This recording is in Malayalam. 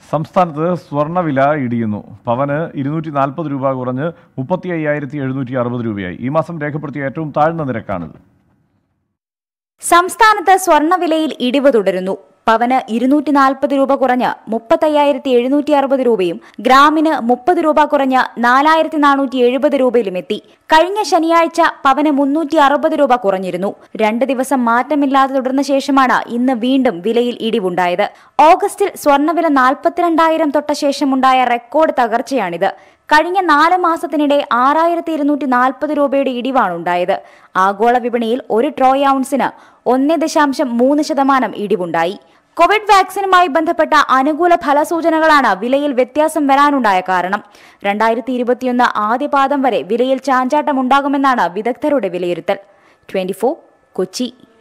സംസ്ഥാനത്ത് സ്വർണ്ണവില ഇടിയുന്നു പവന് ഇരുന്നൂറ്റി നാൽപ്പത് രൂപ കുറഞ്ഞ് മുപ്പത്തി അയ്യായിരത്തി എഴുന്നൂറ്റി അറുപത് രൂപയായി ഈ മാസം രേഖപ്പെടുത്തിയ ഏറ്റവും താഴ്ന്ന നിരക്കാണിത് സംസ്ഥാനത്ത് സ്വർണ്ണവിലയിൽ ഇടിവ് തുടരുന്നു പവന് ഇരുന്നൂറ്റി നാൽപ്പത് രൂപ കുറഞ്ഞ് മുപ്പത്തയ്യായിരത്തി എഴുന്നൂറ്റി അറുപത് രൂപയും ഗ്രാമിന് മുപ്പത് രൂപ കുറഞ്ഞ് നാലായിരത്തി നാനൂറ്റി എഴുപത് രൂപയിലും എത്തി കഴിഞ്ഞ ശനിയാഴ്ച പവന് മുന്നൂറ്റി അറുപത് രൂപ കുറഞ്ഞിരുന്നു രണ്ട് ദിവസം മാറ്റമില്ലാതെ തുടർന്ന ശേഷമാണ് ഇന്ന് വീണ്ടും വിലയിൽ ഇടിവുണ്ടായത് ഓഗസ്റ്റിൽ സ്വർണ്ണവില നാൽപ്പത്തിരണ്ടായിരം തൊട്ട ശേഷമുണ്ടായ റെക്കോർഡ് തകർച്ചയാണിത് കഴിഞ്ഞ നാല് മാസത്തിനിടെ ആറായിരത്തി ഇരുന്നൂറ്റി നാൽപ്പത് രൂപയുടെ ഇടിവാണ് ഉണ്ടായത് ആഗോള വിപണിയിൽ ഒരു ട്രോയ് ഔൺസിന് ഒന്ന് ദശാംശം മൂന്ന് ശതമാനം ഇടിവുണ്ടായി കോവിഡ് വാക്സിനുമായി ബന്ധപ്പെട്ട അനുകൂല ഫലസൂചനകളാണ് വിലയിൽ വ്യത്യാസം വരാനുണ്ടായ കാരണം രണ്ടായിരത്തി ഇരുപത്തിയൊന്ന് ആദ്യപാദം വരെ വിലയിൽ ചാഞ്ചാട്ടമുണ്ടാകുമെന്നാണ് വിദഗ്ധരുടെ വിലയിരുത്തൽ ട്വന്റി കൊച്ചി